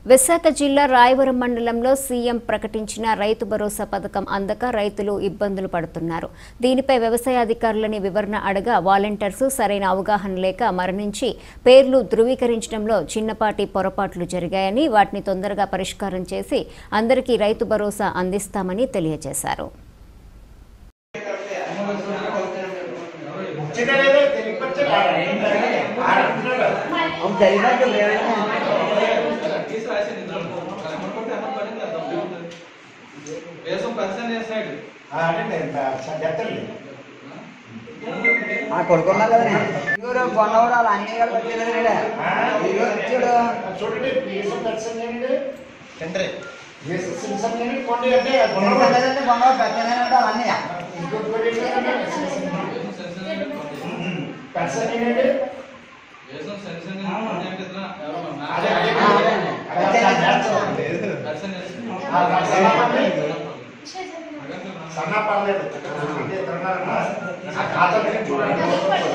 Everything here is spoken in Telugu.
విశాఖ జిల్లా రాయవరం మండలంలో సీఎం ప్రకటించిన రైతు భరోసా పథకం అందక రైతులు ఇబ్బందులు పడుతున్నారు దీనిపై వ్యవసాయ అధికారులని వివరణ అడగా వాలంటీర్స్ సరైన అవగాహన లేక మరణించి పేర్లు ధృవీకరించడంలో చిన్నపాటి పొరపాట్లు జరిగాయని వాటిని తొందరగా పరిష్కారం చేసి అందరికీ రైతు భరోసా అందిస్తామని తెలియజేశారు అవును జరిగినట్టు లేదైనా వేసం పర్సెంట్ చేస్తాడు ఆ కొడుకున్నా కదా ఇదిగో కొన్నవాడు అలా అన్ని కలిపి వచ్చేది నేడే ఇదిగో చూడు చూడండి బీఎస్ఎం దర్శనం చేయండి తండ్రి బీఎస్ఎం చేయండి కొండ అంటే కొన్నవాడు కొన్నవాడు పెద్దనే ఉంటారు అన్నీ ఇంకోటి కూడా ఏంటంటే దర్శనం చేయండి వేసం సెన్షన్ అంటే అదే అదే ఆ, అదే అండి. పర్సెంట్ ఆ, సన్నపల్లి. సన్న పర్లేదు అంటే ఎక్కడున్నారన్నా? ఆ ఖాతా గురించి చూడండి